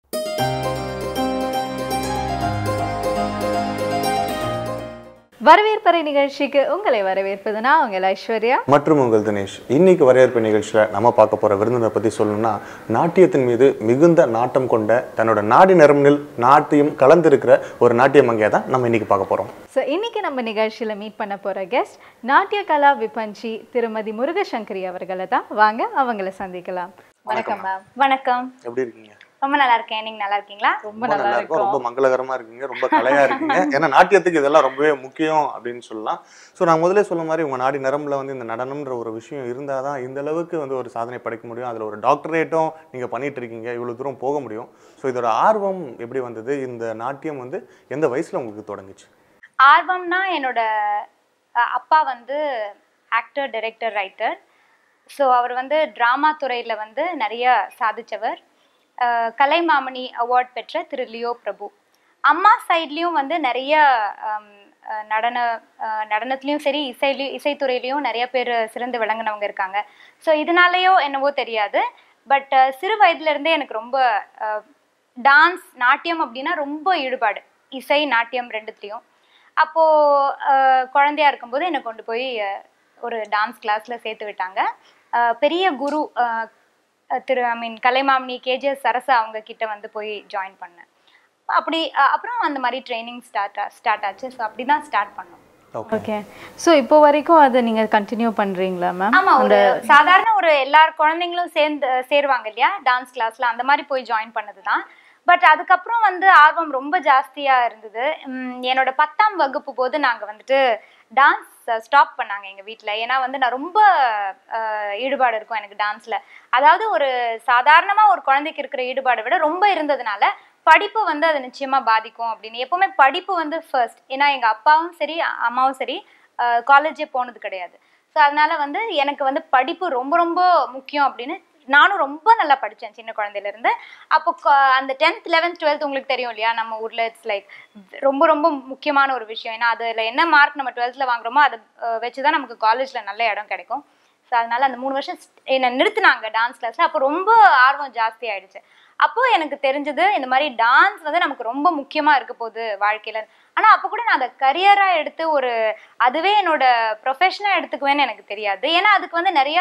வரவேற்பறை நிகழ்ச்சிக்கு உங்களை வரவேற்பது நான் உங்கள் ஐஸ்வர்யா மற்றும் உங்கள் தினேஷ் இன்னைக்கு வரவேற்பு நிகழ்ச்சியில் நம்ம பார்க்க போற விருந்தினரை பத்தி சொல்லணும்னா நாட்டியத்தின் மீது மிகுந்த நாட்டம் கொண்ட தன்னோட நாடி நரம்பில் நாட்டியம் கலந்திருக்கிற ஒரு நாட்டிய மங்கையை தான் நம்ம இன்னைக்கு பார்க்க போறோம் ஸோ இன்னைக்கு நம்ம நிகழ்ச்சியில் மீட் பண்ண போகிற கெஸ்ட் நாட்டிய கலா விபஞ்சி திருமதி முருகசங்கரி அவர்களை தான் வாங்க அவங்கள சந்திக்கலாம் வணக்கம் மேம் வணக்கம் எப்படி இருக்கீங்க ரொம்ப நல்லா இருக்கேன் நீங்க நல்லா இருக்கீங்களா ரொம்ப ரொம்ப நல்லா இருக்கும் ரொம்ப மங்களகரமா இருக்கீங்க ரொம்ப கலையா இருக்கீங்க ஏன்னா நாட்டியத்துக்கு இதெல்லாம் ரொம்பவே முக்கியம் அப்படின்னு சொல்லலாம் ஸோ நான் முதல்ல சொன்ன மாதிரி உங்க நாடி நரம்புல வந்து இந்த நடனம்ன்ற ஒரு விஷயம் இருந்தால் தான் இந்த அளவுக்கு வந்து ஒரு சாதனை படைக்க முடியும் அதில் ஒரு டாக்டரேட்டும் நீங்க பண்ணிட்டு இருக்கீங்க இவ்வளோ தூரம் போக முடியும் ஸோ இதோட ஆர்வம் எப்படி வந்தது இந்த நாட்டியம் வந்து எந்த வயசுல உங்களுக்கு தொடங்குச்சு ஆர்வம்னா என்னோட அஹ், அப்பா வந்து ஆக்டர் டைரக்டர் ரைட்டர் ஸோ அவர் வந்து ட்ராமா துறையில் வந்து நிறைய சாதிச்சவர் அஹ், கலைமாமணி அவார்ட் பெற்ற திரு லியோ பிரபு அம்மா சைட்லேயும் வந்து நிறைய ஹம், அஹ், நடன அஹ், நடனத்துலேயும் சரி இசைலையும் இசைத்துறையிலையும் நிறைய பேர் சிறந்து விளங்குனவங்க இருக்காங்க ஸோ இதனாலேயோ என்னவோ தெரியாது பட் சிறு வயதுல இருந்தே எனக்கு ரொம்ப டான்ஸ் நாட்டியம் அப்படின்னா ரொம்ப ஈடுபாடு இசை நாட்டியம் ரெண்டுத்துலேயும் அப்போது குழந்தையா இருக்கும்போது என்னை கொண்டு போய் அஹ், ஒரு டான்ஸ் கிளாஸில் சேர்த்து விட்டாங்க அஹ், பெரிய குரு அஹ், அஹ், திரு I mean Kalaimamani KGS Sarasa அவங்க கிட்ட வந்து போய் ஜாயின் பண்ணேன் அப்படி அஹ், அப்புறம் அந்த மாதிரி ட்ரைனிங் ஸ்டார்ட் ஸ்டார்ட் ஆச்சு ஸோ அப்படி தான் ஸ்டார்ட் பண்ணோம் ஓகே ஓகே ஸோ இப்போ வரைக்கும் அதை நீங்கள் கண்டினியூ பண்ணுறீங்களா மேம் ஆமா ஒரு சாதாரண ஒரு எல்லார் குழந்தைங்களும் சேர்ந்து சேருவாங்க இல்லையா டான்ஸ் கிளாஸ்ல அந்த மாதிரி போய் ஜாயின் பண்ணது தான் பட் அதுக்கப்புறம் வந்து ஆர்வம் ரொம்ப ஜாஸ்தியா இருந்தது உம், என்னோட பத்தாம் வகுப்பு போது நாங்க வந்துட்டு டான்ஸ் ஸ்டாப் பண்ணாங்க எங்க வீட்ல ஏன்னா வந்து நான் ரொம்ப அஹ், ஈடுபாடு இருக்கும் எனக்கு டான்ஸ்ல அதாவது ஒரு காரணமா ஒரு குழந்தைக்கு இருக்கிற ஈடுபாடை விட ரொம்ப இருந்ததுனால படிப்பு வந்து அது நிச்சயமா பாதிக்கும் அப்படின்னு எப்பவுமே படிப்பு வந்து ஃபர்ஸ்ட் ஏன்னா எங்க அப்பாவும் சரி அம்மாவும் சரி காலேஜே போனது கிடையாது ஸோ அதனால வந்து எனக்கு வந்து படிப்பு ரொம்ப ரொம்ப முக்கியம் அப்படின்னு நானும் ரொம்ப நல்லா படித்தேன் சின்ன குழந்தையில இருந்து அப்போ க- அந்த டென்த் லெவன்த் டுவெல்த் உங்களுக்கு தெரியும் இல்லையா நம்ம ஊரில் இட்ஸ் லைக் ரொம்ப ரொம்ப முக்கியமான ஒரு விஷயம் ஏன்னா அதில் என்ன மார்க் நம்ம டுவெல்த்தில் வாங்குறோமோ அதை வச்சு தான் நமக்கு காலேஜில் நல்ல இடம் கிடைக்கும் ஸோ அதனால அந்த மூணு வருஷம் st- என்னை நிறுத்துனாங்க டான்ஸ் கிளாஸில் அப்போ ரொம்ப ஆர்வம் ஜாஸ்தி ஆயிடுச்சு அப்போ எனக்கு தெரிஞ்சது இந்த மாதிரி டான்ஸ் வந்து நமக்கு ரொம்ப முக்கியமா இருக்க போகுது வாழ்க்கையில ஆனா அப்போ கூட நான் அதை கரியரா எடுத்து ஒரு அதுவே என்னோட ப்ரொஃபஷனா எடுத்துக்குவேன்னு எனக்கு தெரியாது ஏன்னா அதுக்கு வந்து நிறைய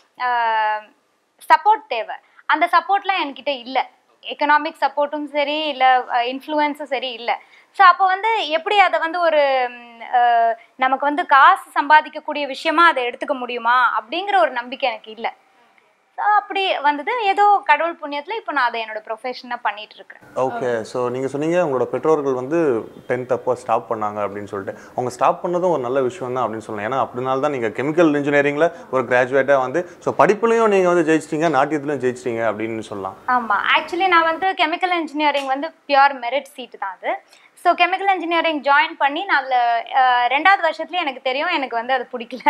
சப்போர்ட் தேவை அந்த சப்போர்ட்லாம் என்கிட்ட இல்லை எக்கனாமிக் சப்போர்ட்டும் சரி இல்லை இன்ஃப்ளூயன்ஸும் சரி இல்லை ஸோ அப்போ வந்து எப்படி அதை வந்து ஒரு ம், அஹ், நமக்கு வந்து காசு சம்பாதிக்கக்கூடிய விஷயமா அதை எடுத்துக்க முடியுமா அப்படிங்கிற ஒரு நம்பிக்கை எனக்கு இல்லை ஸோ அப்படி வந்தது ஏதோ கடவுள் புண்ணியத்தில் இப்போ நான் அதை என்னோட ப்ரொஃபஷனாக பண்ணிட்டு இருக்கிறேன் ஓகே ஸோ நீங்கள் சொன்னீங்க உங்களோட பெற்றோர்கள் வந்து டென்த் அப்போ ஸ்டாப் பண்ணாங்க அப்படின்னு சொல்லிட்டு அவங்க ஸ்டாப் பண்ணதும் ஒரு நல்ல விஷயம் தான் அப்படின்னு சொல்லலாம் ஏன்னா அப்படினால தான் நீங்கள் கெமிக்கல் இன்ஜினியரிங்கில் ஒரு கிராஜுவேட்டாக வந்து ஸோ படிப்புலையும் நீங்கள் வந்து ஜெயிச்சிட்டீங்க நாட்டியத்துலையும் ஜெயிச்சிட்டீங்க அப்படின்னு சொல்லலாம் ஆமாம் ஆக்சுவலி நான் வந்து கெமிக்கல் இன்ஜினியரிங் வந்து பியூர் மெரிட் சீட்டு தான் அது ஸோ கெமிக்கல் இன்ஜினியரிங் ஜாயின் பண்ணி நான் அதில் ரெண்டாவது வருஷத்துலேயே எனக்கு தெரியும் எனக்கு வந்து அது பிடிக்கல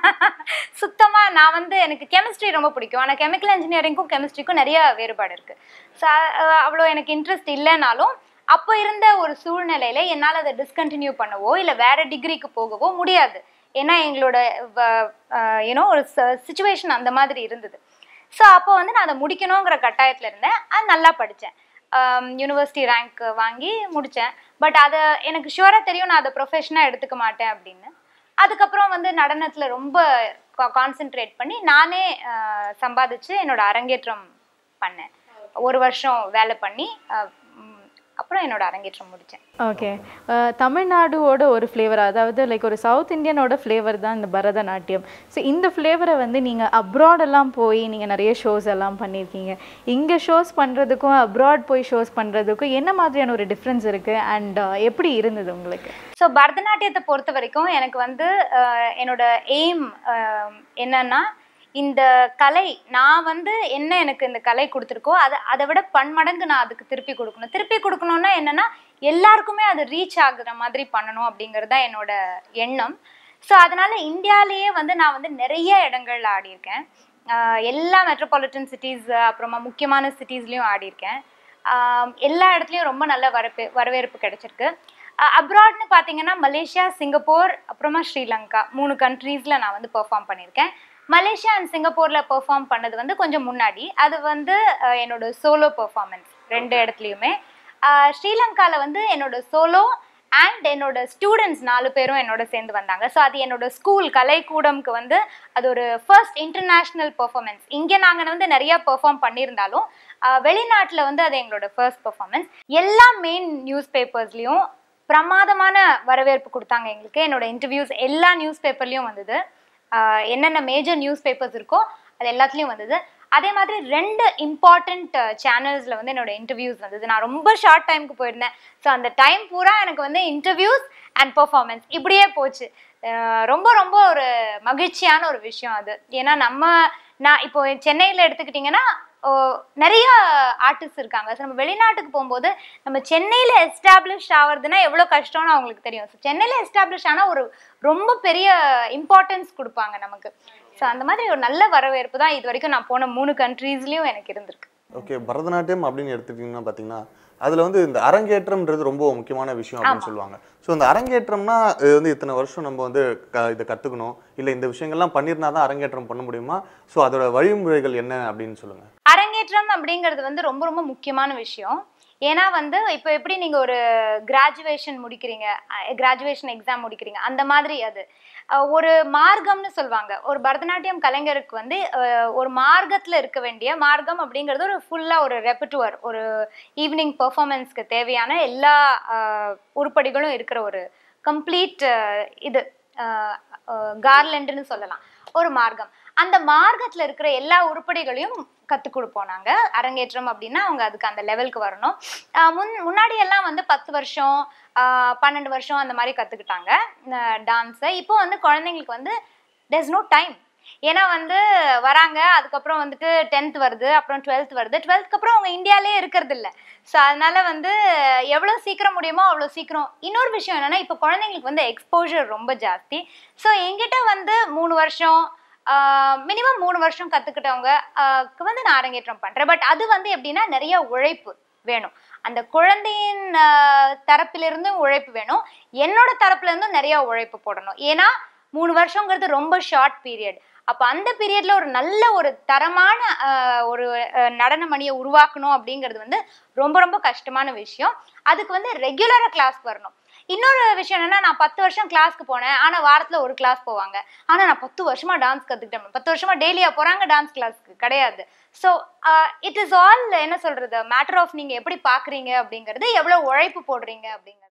சுத்தமாக நான் வந்து எனக்கு கெமிஸ்ட்ரி ரொம்ப பிடிக்கும் ஆனால் கெமிக்கல் இன்ஜினியரிங்க்கும் கெமிஸ்ட்ரிக்கும் நிறைய வேறுபாடு இருக்குது ஸோ அவ்வளோ எனக்கு இன்ட்ரெஸ்ட் இல்லைனாலும் அப்போ இருந்த ஒரு சூழ்நிலையில என்னால் அதை டிஸ்கண்டினியூ பண்ணவோ இல்லை வேற டிகிரிக்கு போகவோ முடியாது ஏன்னா எங்களோட ஏன்னோ ஒரு சுச்சுவேஷன் அந்த மாதிரி இருந்தது ஸோ அப்போ வந்து நான் அதை முடிக்கணுங்கிற கட்டாயத்தில் இருந்தேன் அது நல்லா படித்தேன் யூனிவர்சிட்டி ரேங்க் வாங்கி முடித்தேன் பட் அதை எனக்கு ஷுவராக தெரியும் நான் அதை ப்ரொஃபஷனாக எடுத்துக்க மாட்டேன் அப்படின்னு அதுக்கப்புறம் வந்து நடனத்தில் ரொம்ப கான்சென்ட்ரேட் பண்ணி நானே அஹ், சம்பாதிச்சு என்னோட அரங்கேற்றம் பண்ணேன் ஒரு வருஷம் வேலை பண்ணி அஹ், ம், அப்புறம் என்னோட அரங்கேற்றம் முடித்தேன் ஓகே தமிழ்நாடுவோட ஒரு ஃப்ளேவர் அதாவது லைக் ஒரு சவுத் இந்தியனோட ஃப்ளேவர் தான் இந்த பரதநாட்டியம் ஸோ இந்த ஃப்ளேவரை வந்து நீங்கள் அப்ராடெல்லாம் போய் நீங்கள் நிறைய ஷோஸ் எல்லாம் பண்ணியிருக்கீங்க இங்கே ஷோஸ் பண்ணுறதுக்கும் அப்ராட் போய் ஷோஸ் பண்ணுறதுக்கும் என்ன மாதிரியான ஒரு டிஃப்ரென்ஸ் இருக்குது அண்ட் எப்படி இருந்தது உங்களுக்கு ஸோ பரதநாட்டியத்தை பொறுத்த வரைக்கும் எனக்கு வந்து அஹ், என்னோட எய்ம் என்னன்னா இந்த கலை நான் வந்து என்ன எனக்கு இந்த கலை கொடுத்துருக்கோ அதை அதை விட பன்மடங்கு நான் அதுக்கு திருப்பி கொடுக்கணும் திருப்பி கொடுக்கணும்னா என்னன்னா எல்லாருக்குமே அது ரீச் ஆகுற மாதிரி பண்ணணும் அப்படிங்கிறது தான் என்னோட எண்ணம் ஸோ அதனால இந்தியாலேயே வந்து நான் வந்து நிறைய இடங்கள்ல ஆடியிருக்கேன் ஆஹ் எல்லா மெட்ரோபாலிட்டன் சிட்டிஸ் அப்புறமா முக்கியமான சிட்டிஸ்லேயும் ஆடியிருக்கேன் ஆஹ் எல்லா இடத்துலையும் ரொம்ப நல்ல வரப்பு வரவேற்பு கிடைச்சிருக்கு அப்ராட்னு பார்த்தீங்கன்னா மலேசியா சிங்கப்பூர் அப்புறமா ஸ்ரீலங்கா மூணு கண்ட்ரீஸில் நான் வந்து பெர்ஃபார்ம் பண்ணியிருக்கேன் மலேசியா அண்ட் சிங்கப்பூரில் பெர்ஃபார்ம் பண்ணது வந்து கொஞ்சம் முன்னாடி அது வந்து அஹ், என்னோட சோலோ பெர்ஃபார்மன்ஸ் ரெண்டு இடத்துலையுமே ஆஹ் ஸ்ரீலங்கால வந்து என்னோட சோலோ அண்ட் என்னோட ஸ்டூடெண்ட்ஸ் நாலு பேரும் என்னோட சேர்ந்து வந்தாங்க ஸோ அது என்னோட ஸ்கூல் கலைக்கூடம்க்கு வந்து அது ஒரு ஃபர்ஸ்ட் இன்டர்நேஷ்னல் பெர்ஃபார்மன்ஸ் இங்கே நாங்கள் வந்து நிறைய பெர்ஃபார்ம் பண்ணியிருந்தாலும் வெளிநாட்டில் வந்து அது எங்களோட ஃபர்ஸ்ட் பெர்ஃபார்மன்ஸ் எல்லா மெயின் நியூஸ் பேப்பர்ஸ்லேயும் பிரமாதமான வரவேற்பு கொடுத்தாங்க எங்களுக்கு என்னோட இன்டர்வியூஸ் எல்லா நியூஸ் பேப்பர்லேயும் வந்தது ஆஹ் என்னென்ன மேஜர் நியூஸ் பேப்பர்ஸ் இருக்கோ அது எல்லாத்துலேயும் வந்தது அதே மாதிரி ரெண்டு இம்பார்ட்டண்ட் சேனல்ஸில் வந்து என்னோட இன்டர்வியூஸ் வந்தது நான் ரொம்ப ஷார்ட் டைமுக்கு போயிருந்தேன் ஸோ அந்த டைம் பூரா எனக்கு வந்து இன்டர்வியூஸ் அண்ட் பெர்ஃபார்மன்ஸ் இப்படியே போச்சு ஆஹ் ரொம்ப ரொம்ப ஒரு மகிழ்ச்சியான ஒரு விஷயம் அது ஏன்னா நம்ம நான் இப்போ சென்னையில் எடுத்துக்கிட்டிங்கன்னா ஓ, நிறைய ஆர்டிஸ்ட் இருக்காங்க ஸோ நம்ம வெளிநாட்டுக்கு போகும்போது நம்ம சென்னையில் எஸ்டாப்ளிஷ் ஆகுறதுனா எவ்வளோ கஷ்டம்னு அவங்களுக்கு தெரியும் ஸோ சென்னையில் எஸ்டாப்ளிஷ் ஆனால் ஒரு ரொம்ப பெரிய இம்பார்ட்டன்ஸ் கொடுப்பாங்க நமக்கு ஸோ அந்த மாதிரி ஒரு நல்ல வரவேற்பு தான் இது வரைக்கும் நான் போன மூணு கண்ட்ரீஸ்லேயும் எனக்கு இருந்திருக்கு ஓகே பரதநாட்டியம் அப்படின்னு எடுத்துக்கிட்டிங்கன்னா பார்த்தீங்கன்னா அதில் வந்து இந்த அரங்கேற்றம்ன்றது ரொம்ப முக்கியமான விஷயம் அப்படின்னு சொல்லுவாங்க ஸோ இந்த அரங்கேற்றம்னா இது வந்து இத்தனை வருஷம் நம்ம வந்து க இதை கற்றுக்கணும் இல்லை இந்த விஷயங்கள்லாம் பண்ணியிருந்தா தான் அரங்கேற்றம் பண்ண முடியுமா ஸோ அதோட வழிமுறைகள் என்ன அப்படின்னு சொல்லுங்க அரங்கேற்றம் அப்படிங்கிறது வந்து ரொம்ப ரொம்ப முக்கியமான விஷயம் ஏன்னா வந்து இப்போ எப்படி நீங்க ஒரு கிராஜுவேஷன் முடிக்கிறீங்க கிராஜுவேஷன் எக்ஸாம் முடிக்கிறீங்க அந்த மாதிரி அது அஹ் ஒரு மார்க்கம்னு சொல்லுவாங்க ஒரு பரதநாட்டியம் கலைஞருக்கு வந்து அஹ் ஒரு மார்க்கத்துல இருக்க வேண்டிய மார்க்கம் அப்படிங்கிறது ஒரு ஃபுல்லா ஒரு ரெப்பட்டுவர் ஒரு ஈவினிங் பெர்ஃபார்மன்ஸ்க்கு தேவையான எல்லா அஹ், உருப்படிகளும் இருக்கிற ஒரு கம்ப்ளீட் இது கார்லண்டுன்னு சொல்லலாம் ஒரு மார்க்கம் அந்த மார்க்கத்துல இருக்கிற எல்லா உருப்படிகளையும் கற்றுக் கொடுப்போம் நாங்க அரங்கேற்றம் அப்படின்னா அவங்க அதுக்கு அந்த லெவலுக்கு வரணும் ஆஹ் முன் முன்னாடி எல்லாம் வந்து பத்து வருஷம் ஆஹ் பன்னெண்டு வருஷம் அந்த மாதிரி கற்றுக்கிட்டாங்க டான்ஸை இப்போ வந்து குழந்தைங்களுக்கு வந்து there's நோ டைம் ஏன்னா வந்து வராங்க அதுக்கப்புறம் வந்துட்டு டென்த் வருது அப்புறம் டுவெல்த் வருது டுவெல்த்க்கு அப்புறம் அவங்க இந்தியாலே இருக்கிறது இல்ல ஸோ அதனால வந்து எவ்வளோ சீக்கிரம் முடியுமோ அவ்வளோ சீக்கிரம் இன்னொரு விஷயம் என்னன்னா இப்போ குழந்தைங்களுக்கு வந்து எக்ஸ்போஜர் ரொம்ப ஜாஸ்தி ஸோ எங்கிட்ட வந்து மூணு வருஷம் மினிமம் மூணு வருஷம் கற்றுக்கிட்டவங்க வந்து நான் அரங்கேற்றம் பண்ணுறேன் பட் அது வந்து எப்படின்னா நிறைய உழைப்பு வேணும் அந்த குழந்தையின் ஆஹ், தரப்பிலிருந்தும் உழைப்பு வேணும் என்னோட தரப்புல இருந்தும் நிறைய உழைப்பு போடணும் ஏன்னா மூணு வருஷங்கிறது ரொம்ப ஷார்ட் பீரியட் அப்போ அந்த பீரியட்ல ஒரு நல்ல ஒரு தரமான ஆஹ், ஒரு ஆஹ், நடன மணியை உருவாக்கணும் அப்படிங்கிறது வந்து ரொம்ப ரொம்ப கஷ்டமான விஷயம் அதுக்கு வந்து ரெகுலராக கிளாஸ்க்கு வரணும் இன்னொரு விஷயம் என்னன்னா நான் பத்து வருஷம் கிளாஸ்க்கு போனேன் ஆனா வாரத்துல ஒரு கிளாஸ் போவாங்க ஆனா நான் பத்து வருஷமா டான்ஸ் கத்துக்கிட்டேன் பத்து வருஷமா டெய்லியா போறாங்க டான்ஸ் கிளாஸ்க்கு கிடையாது ஸோ இட் இஸ் ஆல் என்ன சொல்றது மேட்டர் ஆஃப் நீங்க எப்படி பாக்குறீங்க அப்படிங்கிறது எவ்வளவு உழைப்பு போடுறீங்க அப்படிங்கிறது